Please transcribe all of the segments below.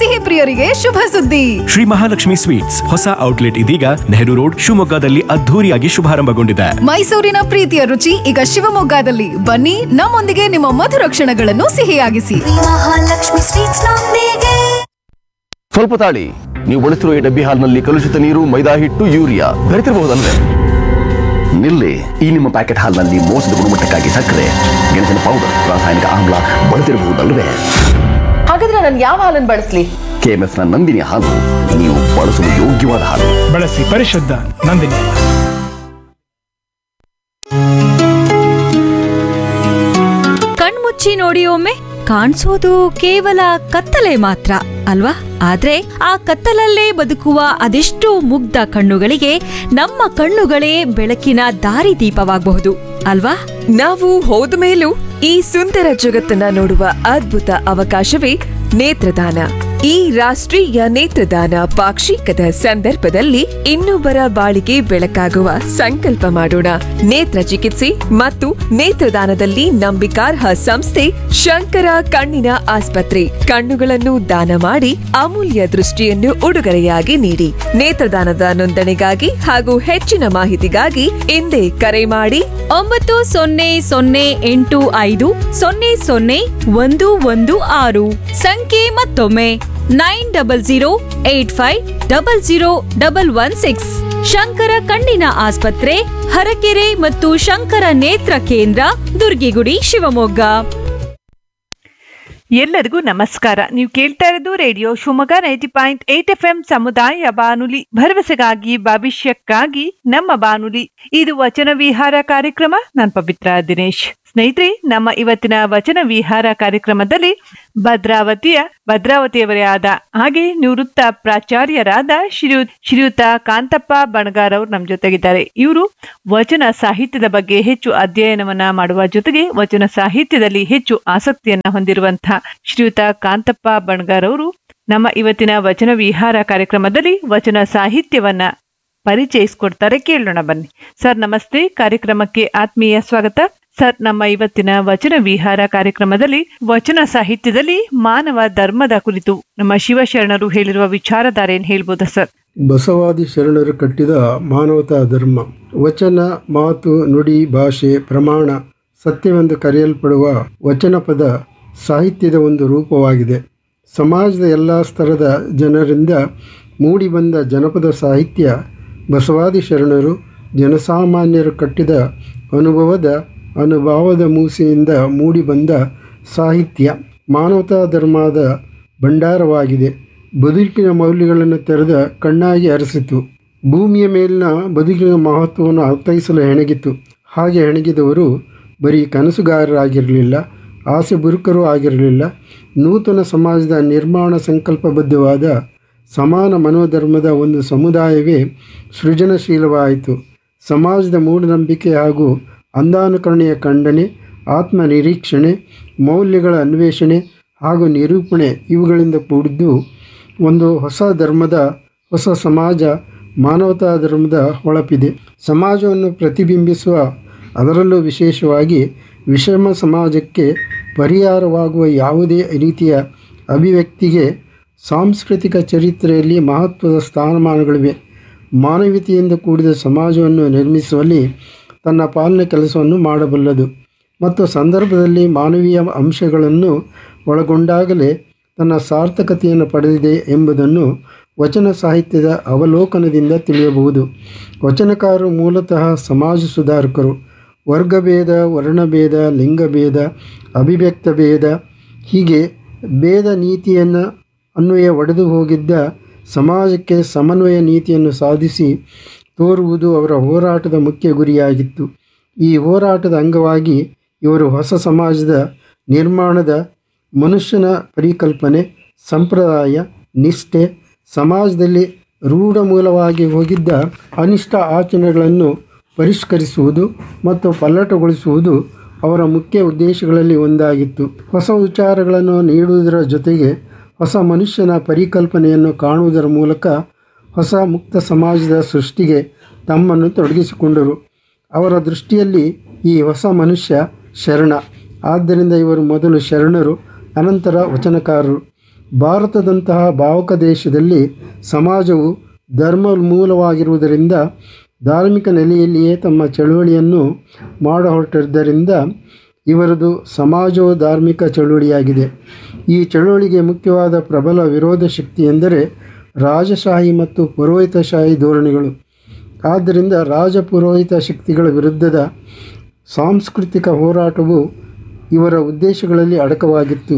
ಸಿಹಿ ಪ್ರಿಯರಿಗೆ ಶುಭ ಸುದ್ದಿ ಶ್ರೀ ಮಹಾಲಕ್ಷ್ಮಿ ಸ್ವೀಟ್ಸ್ ಹೊಸ ಔಟ್ಲೆಟ್ ಇದೀಗ ನೆಹರು ರೋಡ್ ಶಿವಮೊಗ್ಗದಲ್ಲಿ ಅದ್ಧೂರಿಯಾಗಿ ಶುಭಾರಂಭಗೊಂಡಿದೆ ಮೈಸೂರಿನ ಪ್ರೀತಿಯ ರುಚಿ ಈಗ ಶಿವಮೊಗ್ಗದಲ್ಲಿ ಬನ್ನಿ ನಮ್ಮೊಂದಿಗೆ ನಿಮ್ಮ ಮಧುರ ಕ್ಷಣಗಳನ್ನು ಸಿಹಿಯಾಗಿಸಿ ಮಹಾಲಕ್ಷ್ಮಿ ಸ್ವೀಟ್ಸ್ ನೊಂದಿಗೆ ಸ್ವಲ್ಪ ತಾಳಿ ನೀವು ಬಳಸಿರುವ ಈ ಡಬ್ಬಿ ಹಾಲ್ನಲ್ಲಿ ಕಲುಷಿತ ನೀರು ಮೈದಾ ಹಿಟ್ಟು ಯೂರಿಯಾ ಬೆರೆತಿರಬಹುದಲ್ವೇ ನಿಲ್ಲಿ ಈ ನಿಮ್ಮ ಪ್ಯಾಕೆಟ್ ಹಾಲ್ನಲ್ಲಿ ಮೋಸದ ಗುಣಮಟ್ಟಕ್ಕಾಗಿ ಸಕ್ಕರೆ ಗೆಣಸಿನ ಪೌಡರ್ ರಾಸಾಯನಿಕ ಆಮ್ಲ ಬಳಸಿರಬಹುದಲ್ವೇ ಹಾಗಾದ್ರೆ ನಾನು ಯಾವ ಹಾಲನ್ನು ಬಳಸಲಿ ಕೆಎಂಎಫ್ ನ ನಂದಿನಿ ಹಾಲು ನೀವು ಬಳಸಲು ಯೋಗ್ಯವಾದ ಹಾಲು ಬಳಸಿ ಪರಿಶುದ್ಧ ನಂದಿನಿ ಕಣ್ಮುಚ್ಚಿ ನೋಡಿ ಒಮ್ಮೆ ಕಾಣಿಸೋದು ಕೇವಲ ಕತ್ತಲೆ ಮಾತ್ರ ಅಲ್ವಾ ಆದ್ರೆ ಆ ಕತ್ತಲಲ್ಲೇ ಬದುಕುವ ಅದೆಷ್ಟೋ ಮುಗ್ಧ ಕಣ್ಣುಗಳಿಗೆ ನಮ್ಮ ಕಣ್ಣುಗಳೇ ಬೆಳಕಿನ ದಾರಿದೀಪವಾಗಬಹುದು ಅಲ್ವಾ ನಾವು ಹೋದ ಮೇಲೂ ಈ ಸುಂದರ ಜಗತ್ತನ್ನ ನೋಡುವ ಅದ್ಭುತ ಅವಕಾಶವೇ ನೇತ್ರದಾನ ಈ ರಾಷ್ಟ್ರೀಯ ನೇತ್ರದಾನ ಪಾಕ್ಷಿಕದ ಸಂದರ್ಭದಲ್ಲಿ ಇನ್ನೊಬ್ಬರ ಬಾಳಿಗೆ ಬೆಳಕಾಗುವ ಸಂಕಲ್ಪ ಮಾಡೋಣ ನೇತ್ರ ಚಿಕಿತ್ಸೆ ಮತ್ತು ನೇತ್ರದಾನದಲ್ಲಿ ನಂಬಿಕಾರ್ಹ ಸಂಸ್ಥೆ ಶಂಕರ ಕಣ್ಣಿನ ಆಸ್ಪತ್ರೆ ಕಣ್ಣುಗಳನ್ನು ದಾನ ಮಾಡಿ ಅಮೂಲ್ಯ ದೃಷ್ಟಿಯನ್ನು ಉಡುಗೊರೆಯಾಗಿ ನೀಡಿ ನೇತ್ರದಾನದ ನೋಂದಣಿಗಾಗಿ ಹಾಗೂ ಹೆಚ್ಚಿನ ಮಾಹಿತಿಗಾಗಿ ಹಿಂದೆ ಕರೆ ಮಾಡಿ ಒಂಬತ್ತು ಸೊನ್ನೆ ಸೊನ್ನೆ ಎಂಟು ಐದು ಸೊನ್ನೆ ಸೊನ್ನೆ ಒಂದು ಒಂದು ಆರು ಸಂಖ್ಯೆ ಮತ್ತೊಮ್ಮೆ nine double zero eight five double zero double one six Shankara ಕಣ್ಣಿನ ಆಸ್ಪತ್ರೆ ಹರಕೆರೆ ಮತ್ತು ಶಂಕರ ನೇತ್ರ ಕೇಂದ್ರ ದುರ್ಗಿಗುಡಿ ಶಿವಮೊಗ್ಗ ಎಲ್ಲರಿಗೂ ನಮಸ್ಕಾರ ನೀವು ಕೇಳ್ತಾ ಇರೋದು radio Shivamogga ninety point eight F M ಸಮುದಾಯ ಬಾನುಲಿ ಭರವಸೆಗಾಗಿ ಭವಿಷ್ಯಕ್ಕಾಗಿ ನಮ್ಮ ಬಾನುಲಿ ಇದು ವಚನ ವಿಹಾರ ಕಾರ್ಯಕ್ರಮ ನಾನು ಪವಿತ್ರ ದಿನೇಶ್ ಸ್ನೇಹಿತರೆ ನಮ್ಮ ಇವತ್ತಿನ ವಚನ ವಿಹಾರ ಕಾರ್ಯಕ್ರಮದಲ್ಲಿ ಭದ್ರಾವತಿಯ ಭದ್ರಾವತಿಯವರೇ ಆದ ಹಾಗೆ ನಿವೃತ್ತ ಪ್ರಾಚಾರ್ಯರಾದ ಶ್ರೀಯು ಶ್ರೀಯುತ ಕಾಂತಪ್ಪ ಬಣಗಾರ್ ಅವರು ನಮ್ಮ ಜೊತೆಗಿದ್ದಾರೆ ಇವರು ವಚನ ಸಾಹಿತ್ಯದ ಬಗ್ಗೆ ಹೆಚ್ಚು ಅಧ್ಯಯನವನ್ನ ಮಾಡುವ ಜೊತೆಗೆ ವಚನ ಸಾಹಿತ್ಯದಲ್ಲಿ ಹೆಚ್ಚು ಆಸಕ್ತಿಯನ್ನ ಹೊಂದಿರುವಂತಹ ಶ್ರೀಯುತ ಕಾಂತಪ್ಪ ಬಣಗಾರ್ ಅವರು ನಮ್ಮ ಇವತ್ತಿನ ವಚನ ವಿಹಾರ ಕಾರ್ಯಕ್ರಮದಲ್ಲಿ ವಚನ ಸಾಹಿತ್ಯವನ್ನ ಪರಿಚಯಿಸ್ಕೊಡ್ತಾರೆ ಕೇಳೋಣ ಬನ್ನಿ ಸರ್ ನಮಸ್ತೆ ಕಾರ್ಯಕ್ರಮಕ್ಕೆ ಆತ್ಮೀಯ ಸ್ವಾಗತ ಸರ್ ನಮ್ಮ ಇವತ್ತಿನ ವಚನ ವಿಹಾರ ಕಾರ್ಯಕ್ರಮದಲ್ಲಿ ವಚನ ಸಾಹಿತ್ಯದಲ್ಲಿ ಮಾನವ ಧರ್ಮದ ಕುರಿತು ನಮ್ಮ ಶಿವಶರಣರು ಹೇಳಿರುವ ವಿಚಾರಧಾರೆ ಏನ್ ಹೇಳ್ಬೋದಾ ಸರ್ ಬಸವಾದಿ ಶರಣರು ಕಟ್ಟಿದ ಮಾನವತಾ ಧರ್ಮ ವಚನ ಮಾತು ನುಡಿ ಭಾಷೆ ಪ್ರಮಾಣ ಸತ್ಯವೆಂದು ಕರೆಯಲ್ಪಡುವ ವಚನ ಪದ ಸಾಹಿತ್ಯದ ಒಂದು ರೂಪವಾಗಿದೆ ಸಮಾಜದ ಎಲ್ಲ ಸ್ತರದ ಜನರಿಂದ ಮೂಡಿಬಂದ ಜನಪದ ಸಾಹಿತ್ಯ ಬಸವಾದಿ ಶರಣರು ಜನಸಾಮಾನ್ಯರು ಕಟ್ಟಿದ ಅನುಭವದ ಅನುಭವದ ಮೂಸೆಯಿಂದ ಮೂಡಿಬಂದ ಸಾಹಿತ್ಯ ಮಾನವತಾ ಧರ್ಮದ ಭಂಡಾರವಾಗಿದೆ ಬದುಕಿನ ಮೌಲ್ಯಗಳನ್ನು ತೆರೆದ ಕಣ್ಣಾಗಿ ಅರಸಿತು ಭೂಮಿಯ ಮೇಲಿನ ಬದುಕಿನ ಮಹತ್ವವನ್ನು ಅರ್ಥೈಸಲು ಹೆಣಗಿತು ಹಾಗೆ ಹೆಣಗಿದವರು ಬರೀ ಕನಸುಗಾರರಾಗಿರಲಿಲ್ಲ ಆಸೆ ಬುರುಕರೂ ಆಗಿರಲಿಲ್ಲ ನೂತನ ಸಮಾಜದ ನಿರ್ಮಾಣ ಸಂಕಲ್ಪಬದ್ಧವಾದ ಸಮಾನ ಮನೋಧರ್ಮದ ಒಂದು ಸಮುದಾಯವೇ ಸೃಜನಶೀಲವಾಯಿತು ಸಮಾಜದ ಮೂಢನಂಬಿಕೆ ಹಾಗೂ ಅಂಧಾನುಕರಣೆಯ ಖಂಡನೆ ಆತ್ಮ ನಿರೀಕ್ಷಣೆ ಮೌಲ್ಯಗಳ ಅನ್ವೇಷಣೆ ಹಾಗೂ ನಿರೂಪಣೆ ಇವುಗಳಿಂದ ಕೂಡಿದ್ದು ಒಂದು ಹೊಸ ಧರ್ಮದ ಹೊಸ ಸಮಾಜ ಮಾನವತಾ ಧರ್ಮದ ಹೊಳಪಿದೆ ಸಮಾಜವನ್ನು ಪ್ರತಿಬಿಂಬಿಸುವ ಅದರಲ್ಲೂ ವಿಶೇಷವಾಗಿ ವಿಷಮ ಸಮಾಜಕ್ಕೆ ಪರಿಹಾರವಾಗುವ ಯಾವುದೇ ರೀತಿಯ ಅಭಿವ್ಯಕ್ತಿಗೆ ಸಾಂಸ್ಕೃತಿಕ ಚರಿತ್ರೆಯಲ್ಲಿ ಮಹತ್ವದ ಸ್ಥಾನಮಾನಗಳಿವೆ ಮಾನವೀಯತೆಯಿಂದ ಕೂಡಿದ ಸಮಾಜವನ್ನು ನಿರ್ಮಿಸುವಲ್ಲಿ ತನ್ನ ಪಾಲನೆ ಕೆಲಸವನ್ನು ಮಾಡಬಲ್ಲದು ಮತ್ತು ಸಂದರ್ಭದಲ್ಲಿ ಮಾನವೀಯ ಅಂಶಗಳನ್ನು ಒಳಗೊಂಡಾಗಲೇ ತನ್ನ ಸಾರ್ಥಕತೆಯನ್ನು ಪಡೆದಿದೆ ಎಂಬುದನ್ನು ವಚನ ಸಾಹಿತ್ಯದ ಅವಲೋಕನದಿಂದ ತಿಳಿಯಬಹುದು ವಚನಕಾರರು ಮೂಲತಃ ಸಮಾಜ ಸುಧಾರಕರು ವರ್ಗಭೇದ ವರ್ಣಭೇದ ಲಿಂಗಭೇದ ಅಭಿವ್ಯಕ್ತ ಭೇದ ಹೀಗೆ ಭೇದ ನೀತಿಯನ್ನು ಅನ್ವಯ ಒಡೆದು ಹೋಗಿದ್ದ ಸಮಾಜಕ್ಕೆ ಸಮನ್ವಯ ನೀತಿಯನ್ನು ಸಾಧಿಸಿ ತೋರುವುದು ಅವರ ಹೋರಾಟದ ಮುಖ್ಯ ಗುರಿಯಾಗಿತ್ತು ಈ ಹೋರಾಟದ ಅಂಗವಾಗಿ ಇವರು ಹೊಸ ಸಮಾಜದ ನಿರ್ಮಾಣದ ಮನುಷ್ಯನ ಪರಿಕಲ್ಪನೆ ಸಂಪ್ರದಾಯ ನಿಷ್ಠೆ ಸಮಾಜದಲ್ಲಿ ರೂಢ ಮೂಲವಾಗಿ ಹೋಗಿದ್ದ ಅನಿಷ್ಟ ಆಚರಣೆಗಳನ್ನು ಪರಿಷ್ಕರಿಸುವುದು ಮತ್ತು ಪಲ್ಲಟಗೊಳಿಸುವುದು ಅವರ ಮುಖ್ಯ ಉದ್ದೇಶಗಳಲ್ಲಿ ಒಂದಾಗಿತ್ತು ಹೊಸ ವಿಚಾರಗಳನ್ನು ನೀಡುವುದರ ಜೊತೆಗೆ ಹೊಸ ಮನುಷ್ಯನ ಪರಿಕಲ್ಪನೆಯನ್ನು ಕಾಣುವುದರ ಮೂಲಕ ಹೊಸ ಮುಕ್ತ ಸಮಾಜದ ಸೃಷ್ಟಿಗೆ ತಮ್ಮನ್ನು ತೊಡಗಿಸಿಕೊಂಡರು ಅವರ ದೃಷ್ಟಿಯಲ್ಲಿ ಈ ಹೊಸ ಮನುಷ್ಯ ಶರಣ ಆದ್ದರಿಂದ ಇವರು ಮೊದಲು ಶರಣರು ಅನಂತರ ವಚನಕಾರರು ಭಾರತದಂತಹ ಭಾವಕ ದೇಶದಲ್ಲಿ ಸಮಾಜವು ಧರ್ಮ ಮೂಲವಾಗಿರುವುದರಿಂದ ಧಾರ್ಮಿಕ ನೆಲೆಯಲ್ಲಿಯೇ ತಮ್ಮ ಚಳುವಳಿಯನ್ನು ಮಾಡಹೊರಟಿದ್ದರಿಂದ ಇವರದು ಸಮಾಜೋ ಧಾರ್ಮಿಕ ಚಳುವಳಿಯಾಗಿದೆ ಈ ಚಳುವಳಿಗೆ ಮುಖ್ಯವಾದ ಪ್ರಬಲ ವಿರೋಧ ಶಕ್ತಿ ಎಂದರೆ ರಾಜಶಾಹಿ ಮತ್ತು ಪುರೋಹಿತಶಾಹಿ ಧೋರಣೆಗಳು ಆದ್ದರಿಂದ ರಾಜ ಪುರೋಹಿತ ಶಕ್ತಿಗಳ ವಿರುದ್ಧದ ಸಾಂಸ್ಕೃತಿಕ ಹೋರಾಟವು ಇವರ ಉದ್ದೇಶಗಳಲ್ಲಿ ಅಡಕವಾಗಿತ್ತು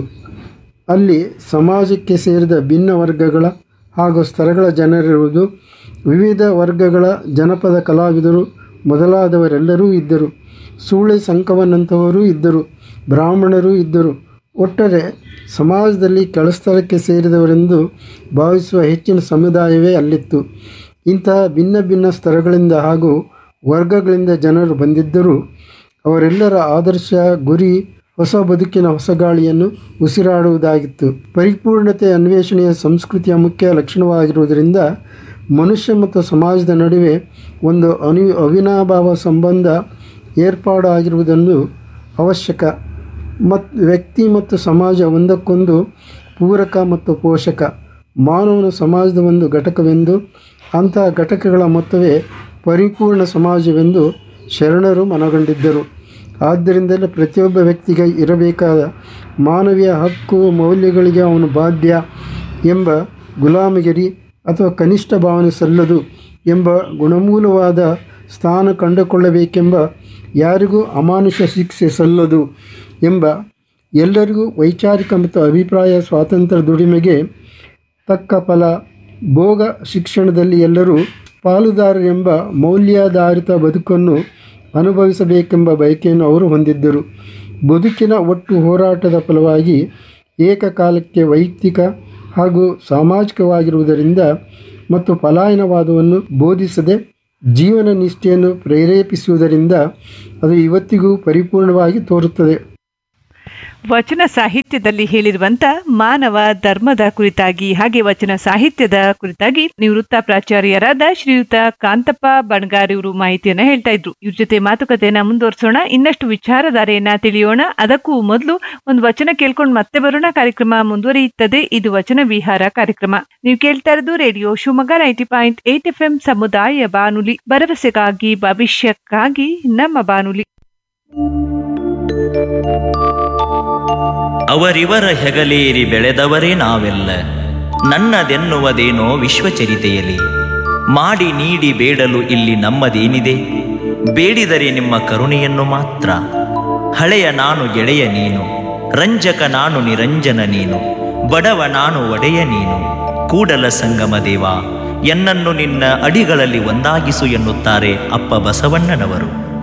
ಅಲ್ಲಿ ಸಮಾಜಕ್ಕೆ ಸೇರಿದ ಭಿನ್ನ ವರ್ಗಗಳ ಹಾಗೂ ಸ್ತರಗಳ ಜನರಿರುವುದು ವಿವಿಧ ವರ್ಗಗಳ ಜನಪದ ಕಲಾವಿದರು ಮೊದಲಾದವರೆಲ್ಲರೂ ಇದ್ದರು ಸೂಳೆ ಸಂಕವನಂತಹವರೂ ಇದ್ದರು ಬ್ರಾಹ್ಮಣರೂ ಇದ್ದರು ಒಟ್ಟಾರೆ ಸಮಾಜದಲ್ಲಿ ಕೆಳಸ್ತರಕ್ಕೆ ಸೇರಿದವರೆಂದು ಭಾವಿಸುವ ಹೆಚ್ಚಿನ ಸಮುದಾಯವೇ ಅಲ್ಲಿತ್ತು ಇಂತಹ ಭಿನ್ನ ಭಿನ್ನ ಸ್ತರಗಳಿಂದ ಹಾಗೂ ವರ್ಗಗಳಿಂದ ಜನರು ಬಂದಿದ್ದರೂ ಅವರೆಲ್ಲರ ಆದರ್ಶ ಗುರಿ ಹೊಸ ಬದುಕಿನ ಹೊಸ ಗಾಳಿಯನ್ನು ಉಸಿರಾಡುವುದಾಗಿತ್ತು ಪರಿಪೂರ್ಣತೆ ಅನ್ವೇಷಣೆಯ ಸಂಸ್ಕೃತಿಯ ಮುಖ್ಯ ಲಕ್ಷಣವಾಗಿರುವುದರಿಂದ ಮನುಷ್ಯ ಮತ್ತು ಸಮಾಜದ ನಡುವೆ ಒಂದು ಅನು ಅವಿನಾಭಾವ ಸಂಬಂಧ ಏರ್ಪಾಡಾಗಿರುವುದನ್ನು ಅವಶ್ಯಕ ಮತ್ತು ವ್ಯಕ್ತಿ ಮತ್ತು ಸಮಾಜ ಒಂದಕ್ಕೊಂದು ಪೂರಕ ಮತ್ತು ಪೋಷಕ ಮಾನವನ ಸಮಾಜದ ಒಂದು ಘಟಕವೆಂದು ಅಂತಹ ಘಟಕಗಳ ಮೊತ್ತವೇ ಪರಿಪೂರ್ಣ ಸಮಾಜವೆಂದು ಶರಣರು ಮನಗಂಡಿದ್ದರು ಆದ್ದರಿಂದಲೇ ಪ್ರತಿಯೊಬ್ಬ ವ್ಯಕ್ತಿಗೆ ಇರಬೇಕಾದ ಮಾನವೀಯ ಹಕ್ಕು ಮೌಲ್ಯಗಳಿಗೆ ಅವನು ಬಾಧ್ಯ ಎಂಬ ಗುಲಾಮಗಿರಿ ಅಥವಾ ಕನಿಷ್ಠ ಭಾವನೆ ಸಲ್ಲದು ಎಂಬ ಗುಣಮೂಲವಾದ ಸ್ಥಾನ ಕಂಡುಕೊಳ್ಳಬೇಕೆಂಬ ಯಾರಿಗೂ ಅಮಾನುಷ ಶಿಕ್ಷೆ ಸಲ್ಲದು ಎಂಬ ಎಲ್ಲರಿಗೂ ವೈಚಾರಿಕ ಮತ್ತು ಅಭಿಪ್ರಾಯ ಸ್ವಾತಂತ್ರ್ಯ ದುಡಿಮೆಗೆ ತಕ್ಕ ಫಲ ಭೋಗ ಶಿಕ್ಷಣದಲ್ಲಿ ಎಲ್ಲರೂ ಪಾಲುದಾರರೆಂಬ ಮೌಲ್ಯಾಧಾರಿತ ಬದುಕನ್ನು ಅನುಭವಿಸಬೇಕೆಂಬ ಬಯಕೆಯನ್ನು ಅವರು ಹೊಂದಿದ್ದರು ಬದುಕಿನ ಒಟ್ಟು ಹೋರಾಟದ ಫಲವಾಗಿ ಏಕಕಾಲಕ್ಕೆ ವೈಯಕ್ತಿಕ ಹಾಗೂ ಸಾಮಾಜಿಕವಾಗಿರುವುದರಿಂದ ಮತ್ತು ಪಲಾಯನವಾದವನ್ನು ಬೋಧಿಸದೆ ಜೀವನ ನಿಷ್ಠೆಯನ್ನು ಪ್ರೇರೇಪಿಸುವುದರಿಂದ ಅದು ಇವತ್ತಿಗೂ ಪರಿಪೂರ್ಣವಾಗಿ ತೋರುತ್ತದೆ ವಚನ ಸಾಹಿತ್ಯದಲ್ಲಿ ಹೇಳಿರುವಂತ ಮಾನವ ಧರ್ಮದ ಕುರಿತಾಗಿ ಹಾಗೆ ವಚನ ಸಾಹಿತ್ಯದ ಕುರಿತಾಗಿ ನಿವೃತ್ತ ಪ್ರಾಚಾರ್ಯರಾದ ಶ್ರೀಯುತ ಕಾಂತಪ್ಪ ಬಣಗಾರಿಯವರು ಮಾಹಿತಿಯನ್ನ ಹೇಳ್ತಾ ಇದ್ರು ಇವ್ರ ಜೊತೆ ಮಾತುಕತೆಯನ್ನ ಮುಂದುವರಿಸೋಣ ಇನ್ನಷ್ಟು ವಿಚಾರಧಾರೆಯನ್ನ ತಿಳಿಯೋಣ ಅದಕ್ಕೂ ಮೊದಲು ಒಂದು ವಚನ ಕೇಳ್ಕೊಂಡು ಮತ್ತೆ ಬರೋಣ ಕಾರ್ಯಕ್ರಮ ಮುಂದುವರಿಯುತ್ತದೆ ಇದು ವಚನ ವಿಹಾರ ಕಾರ್ಯಕ್ರಮ ನೀವು ಕೇಳ್ತಾ ಇರೋದು radio Shivamogga ninety point eight F M ಸಮುದಾಯ ಬಾನುಲಿ ಭರವಸೆಗಾಗಿ ಭವಿಷ್ಯಕ್ಕಾಗಿ ನಮ್ಮ ಬಾನುಲಿ ಅವರಿವರ ಹೆಗಲೇರಿ ಬೆಳೆದವರೇ ನಾವೆಲ್ಲ ನನ್ನದೆನ್ನುವುದೇನೋ ವಿಶ್ವಚರಿತೆಯಲಿ ಮಾಡಿ ನೀಡಿ ಬೇಡಲು ಇಲ್ಲಿ ನಮ್ಮದೇನಿದೆ ಬೇಡಿದರೆ ನಿಮ್ಮ ಕರುಣೆಯನ್ನು ಮಾತ್ರ ಹಳೆಯ ನಾನು ಗೆಳೆಯ ನೀನು ರಂಜಕ ನಾನು ನಿರಂಜನ ನೀನು ಬಡವ ನಾನು ಒಡೆಯ ನೀನು ಕೂಡಲ ಸಂಗಮ ದೇವ ಎನ್ನನ್ನು ನಿನ್ನ ಅಡಿಗಳಲ್ಲಿ ಒಂದಾಗಿಸು ಎನ್ನುತ್ತಾರೆ ಅಪ್ಪ ಬಸವಣ್ಣನವರು